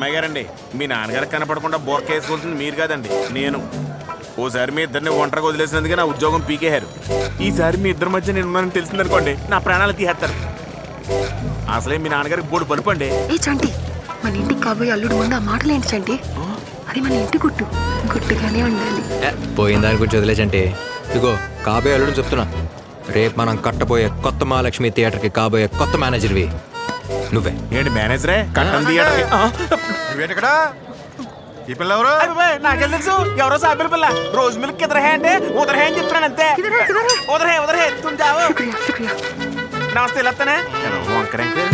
అమ్మాయి గారండి మీ నాన్నగారికి కనపడకుండా బోర్క వేసుకోవాల్సింది మీరు కాదండి నేను ఓసారి మీ ఇద్దరిని ఒంటరిగా వదిలేసినందుకే నా ఉద్యోగం పీకేశారు ఈసారి మీ ఇద్దరి మధ్య నేను ఉన్నానని తెలిసిందనుకోండి నా ప్రాణాలు తీసేస్తారు అసలే మీ నాన్నగారికి బోడు పలుపు అండి ఏ చంటి మన ఇంటికి కాబోయే అల్లుడు ముందు ఆ మాటలేంటి చంటి అది మన ఇంటి గుట్టు గుట్టుగానే ఉండాలి ఏ, పోయిన దాని గురించి వదిలేసంటే ఇదిగో కాబోయే అల్లుడు చెప్తున్నా రేపు మనం కట్టబోయే కొత్త మహాలక్ష్మి థియేటర్కి కాబోయే కొత్త మేనేజర్వి నువ్వే ఏంటి మేనేజరే కట్టం థియేటర్ నువ్వేంటిక్కడ ఈ పిల్ల ఎవరు నాకేం తెలుసు ఎవరో సాబిల పిల్ల రోజు మిల్క్ ఇద్దరు హే అంటే ఉదర్ హే అని చెప్తున్నాను అంతే ఇదరే, ఇదరే. ఉదర్ హే ఉదర్ హే తుమ్ జావో శుక్రియా శుక్రియా నమస్తే లత్తనే వంకరంటే